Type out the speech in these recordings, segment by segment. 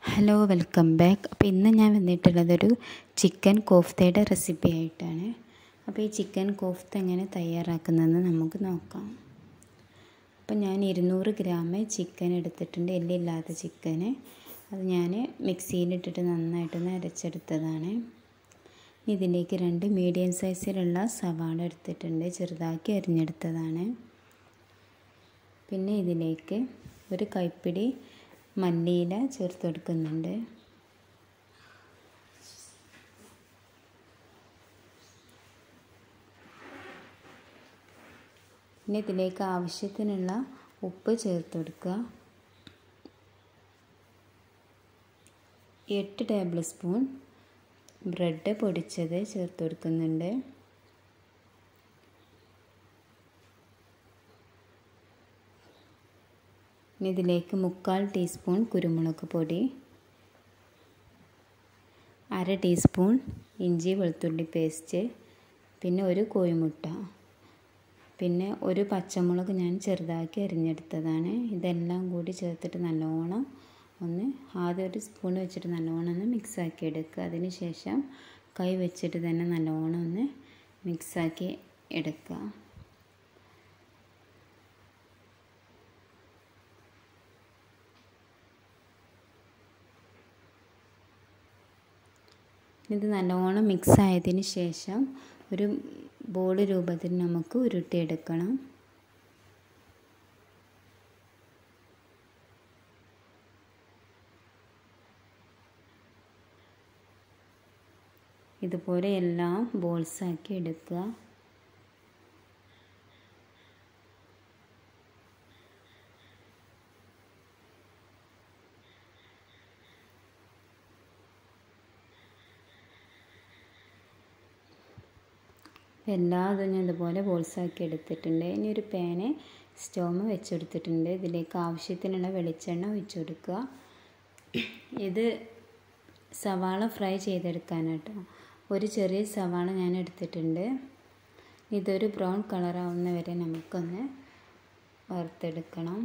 hello welcome back അപ്പോൾ ഇന്ന് ഞാൻ വന്നിട്ടുള്ളതൊരു ചിക്കൻ കോഫ്തയുടെ റെസിപ്പി ആയിട്ടാണ് അപ്പോൾ ഈ ചിക്കൻ കോഫ്ത എങ്ങനെ തയ്യാറാക്കുന്നതെന്ന് നമുക്ക് നോക്കാം അപ്പോൾ ഞാൻ ഇരുന്നൂറ് ഗ്രാം ചിക്കൻ എടുത്തിട്ടുണ്ട് എല്ലില്ലാത്ത ചിക്കന് അത് ഞാൻ മിക്സിയിലിട്ടിട്ട് നന്നായിട്ടൊന്ന് അരച്ചെടുത്തതാണ് ഇതിലേക്ക് രണ്ട് മീഡിയം സൈസിലുള്ള സവാള എടുത്തിട്ടുണ്ട് ചെറുതാക്കി അരിഞ്ഞെടുത്തതാണ് പിന്നെ ഇതിലേക്ക് ഒരു കൈപ്പിടി മല്ലിയില ചേർത്ത് കൊടുക്കുന്നുണ്ട് പിന്നെ ഇതിലേക്ക് ആവശ്യത്തിനുള്ള ഉപ്പ് ചേർത്ത് കൊടുക്കുക എട്ട് ടേബിൾ സ്പൂൺ ബ്രെഡ് പൊടിച്ചത് ചേർത്ത് കൊടുക്കുന്നുണ്ട് ഇനി ഇതിലേക്ക് മുക്കാൽ ടീസ്പൂൺ കുരുമുളക് പൊടി അര ടീസ്പൂൺ ഇഞ്ചി വെളുത്തുള്ളി പേസ്റ്റ് പിന്നെ ഒരു കോഴിമുട്ട പിന്നെ ഒരു പച്ചമുളക് ഞാൻ ചെറുതാക്കി അരിഞ്ഞെടുത്തതാണ് ഇതെല്ലാം കൂടി ചേർത്തിട്ട് നല്ലോണം ഒന്ന് ആദ്യം ഒരു സ്പൂൺ വെച്ചിട്ട് നല്ലോണം ഒന്ന് മിക്സാക്കി എടുക്കുക അതിന് ശേഷം കൈ വെച്ചിട്ട് തന്നെ നല്ലോണം ഒന്ന് മിക്സാക്കി എടുക്കുക ഇത് നല്ലോണം മിക്സ് ആയതിന് ശേഷം ഒരു ബോൾ രൂപത്തിൽ നമുക്ക് ഉരുട്ടിയെടുക്കണം ഇതുപോലെ എല്ലാം ബോൾസ് ആക്കി എടുക്കുക എല്ലാതും ഞാൻ ഇതുപോലെ ബോൾസാക്കി എടുത്തിട്ടുണ്ട് ഇനി ഒരു പാന് സ്റ്റോവ് വെച്ചെടുത്തിട്ടുണ്ട് ഇതിലേക്ക് ആവശ്യത്തിനുള്ള വെളിച്ചെണ്ണ ഒഴിച്ചു കൊടുക്കുക ഇത് സവാള ഫ്രൈ ചെയ്തെടുക്കാനാട്ടോ ഒരു ചെറിയ സവാള ഞാൻ എടുത്തിട്ടുണ്ട് ഇതൊരു ബ്രൗൺ കളറാവുന്ന വരെ നമുക്കൊന്ന് വറുത്തെടുക്കണം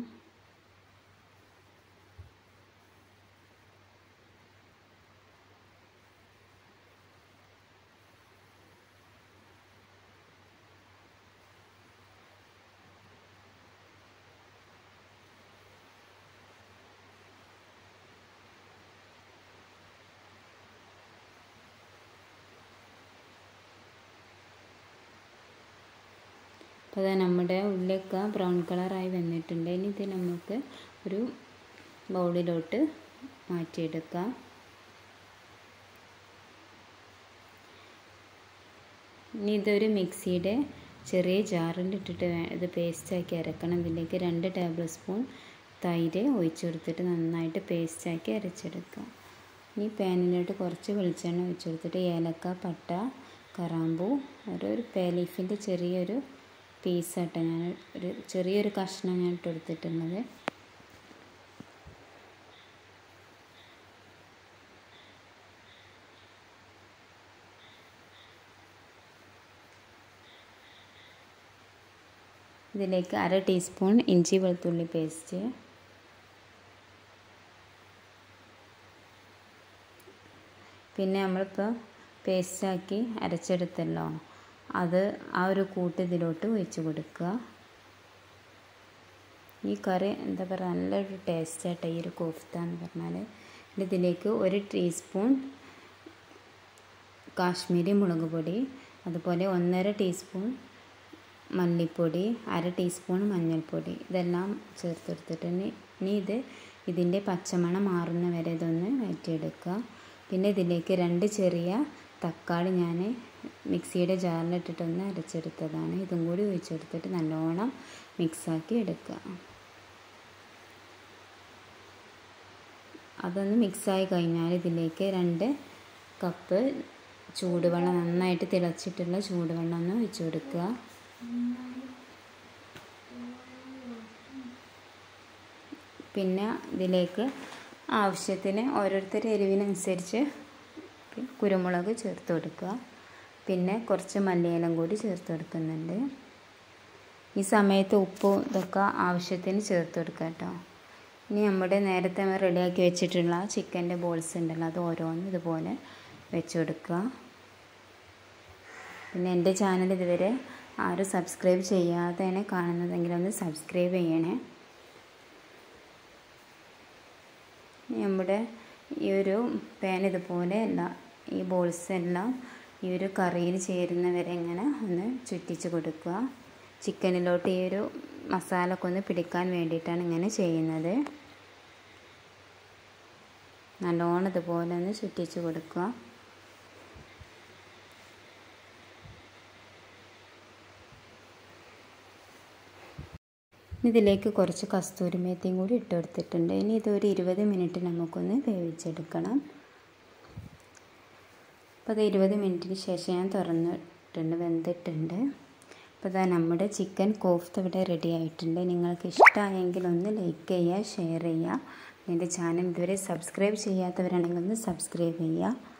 അപ്പോൾ അത് നമ്മുടെ ഉള്ളിലൊക്കെ ബ്രൗൺ കളറായി വന്നിട്ടുണ്ട് ഇനി ഇത് നമുക്ക് ഒരു ബൗളിലോട്ട് മാറ്റിയെടുക്കാം ഇനി ഇതൊരു മിക്സിയുടെ ചെറിയ ജാറിലിട്ടിട്ട് ഇത് പേസ്റ്റാക്കി അരക്കണം ഇതിലേക്ക് രണ്ട് ടേബിൾ സ്പൂൺ തൈര് ഒഴിച്ചു കൊടുത്തിട്ട് നന്നായിട്ട് പേസ്റ്റാക്കി അരച്ചെടുക്കുക ഈ പാനിലോട്ട് കുറച്ച് വെളിച്ചെണ്ണ ഒഴിച്ചു കൊടുത്തിട്ട് ഏലക്ക പട്ട കറാമ്പൂ ഒരു ഒരു പേലീഫിൻ്റെ ചെറിയൊരു പീസാട്ടോ ഞാൻ ഒരു ചെറിയൊരു കഷ്ണം ഞാൻ ഇട്ട് കൊടുത്തിട്ടുള്ളത് ഇതിലേക്ക് അര ടീസ്പൂൺ ഇഞ്ചി വെളുത്തുള്ളി പേസ്റ്റ് പിന്നെ നമ്മളിപ്പോൾ പേസ്റ്റാക്കി അരച്ചെടുത്തല്ലോ അത് ആ ഒരു കൂട്ട് ഇതിലോട്ട് ഒഴിച്ച് കൊടുക്കുക ഈ കറി എന്താ പറയുക നല്ലൊരു ടേസ്റ്റായിട്ട് ഈ ഒരു കോഫ്ത എന്ന് പറഞ്ഞാൽ ഇതിലേക്ക് ഒരു ടീസ്പൂൺ കാശ്മീരി മുളക് പൊടി അതുപോലെ ഒന്നര ടീസ്പൂൺ മല്ലിപ്പൊടി അര ടീസ്പൂൺ മഞ്ഞൾപ്പൊടി ഇതെല്ലാം ചേർത്തെടുത്തിട്ട് ഇനി ഇത് ഇതിൻ്റെ പച്ചമണം മാറുന്ന വരെ ഇതൊന്ന് വഴറ്റിയെടുക്കുക പിന്നെ ഇതിലേക്ക് രണ്ട് ചെറിയ തക്കാളി ഞാൻ മിക്സിയുടെ ജാറിലിട്ടിട്ടൊന്ന് അരച്ചെടുത്തതാണ് ഇതും കൂടി ഒഴിച്ചെടുത്തിട്ട് നല്ലോണം മിക്സാക്കി എടുക്കുക അതൊന്ന് മിക്സായി കഴിഞ്ഞാൽ ഇതിലേക്ക് രണ്ട് കപ്പ് ചൂടുവെള്ളം നന്നായിട്ട് തിളച്ചിട്ടുള്ള ചൂടുവെള്ളം ഒന്ന് ഒഴിച്ചു കൊടുക്കുക പിന്നെ ഇതിലേക്ക് ആവശ്യത്തിന് ഓരോരുത്തർ എരിവിനനുസരിച്ച് കുരുമുളക് ചേർത്ത് കൊടുക്കുക പിന്നെ കുറച്ച് മല്ലിയിലം കൂടി ചേർത്ത് കൊടുക്കുന്നുണ്ട് ഈ സമയത്ത് ഉപ്പും ഇതൊക്കെ ആവശ്യത്തിന് ചേർത്ത് കൊടുക്കുക കേട്ടോ ഇനി നമ്മുടെ നേരത്തെ നമ്മൾ റെഡിയാക്കി വെച്ചിട്ടുള്ള ചിക്കൻ്റെ ബോൾസ് ഉണ്ടല്ലോ അത് ഓരോന്നും ഇതുപോലെ വെച്ച് കൊടുക്കുക പിന്നെ എൻ്റെ ചാനൽ ഇതുവരെ ആരും സബ്സ്ക്രൈബ് ചെയ്യാതെയാണ് കാണുന്നതെങ്കിൽ ഒന്ന് സബ്സ്ക്രൈബ് ചെയ്യണേ നമ്മുടെ ഈ ഒരു പാൻ ഇതുപോലെ എല്ലാ ഈ ബോൾസ് എല്ലാം ഈ ഒരു കറിയിൽ ചേരുന്നവരെ ഇങ്ങനെ ഒന്ന് ചുറ്റിച്ച് കൊടുക്കുക ചിക്കനിലോട്ട് ഈ ഒരു മസാല ഒക്കെ ഒന്ന് പിടിക്കാൻ വേണ്ടിയിട്ടാണ് ഇങ്ങനെ ചെയ്യുന്നത് നല്ലോണം ഇതുപോലെ ഒന്ന് ചുറ്റിച്ച് കൊടുക്കുക ഇതിലേക്ക് കുറച്ച് കസ്തൂരി മേത്തിയും കൂടി ഇട്ട് കൊടുത്തിട്ടുണ്ട് ഇനി ഇതൊരു ഇരുപത് മിനിറ്റ് നമുക്കൊന്ന് വേവിച്ചെടുക്കണം അപ്പോൾ അത് ഇരുപത് മിനിറ്റിന് ശേഷം ഞാൻ തുറന്നിട്ടുണ്ട് വെന്തിട്ടുണ്ട് അപ്പോൾ ഇതാ നമ്മുടെ ചിക്കൻ കോഫ്ത ഇവിടെ റെഡി ആയിട്ടുണ്ട് നിങ്ങൾക്ക് ഇഷ്ടമായെങ്കിൽ ഒന്ന് ലൈക്ക് ചെയ്യുക ഷെയർ ചെയ്യുക എൻ്റെ ചാനൽ ഇതുവരെ സബ്സ്ക്രൈബ് ചെയ്യാത്തവരാണെങ്കിൽ ഒന്ന് സബ്സ്ക്രൈബ് ചെയ്യുക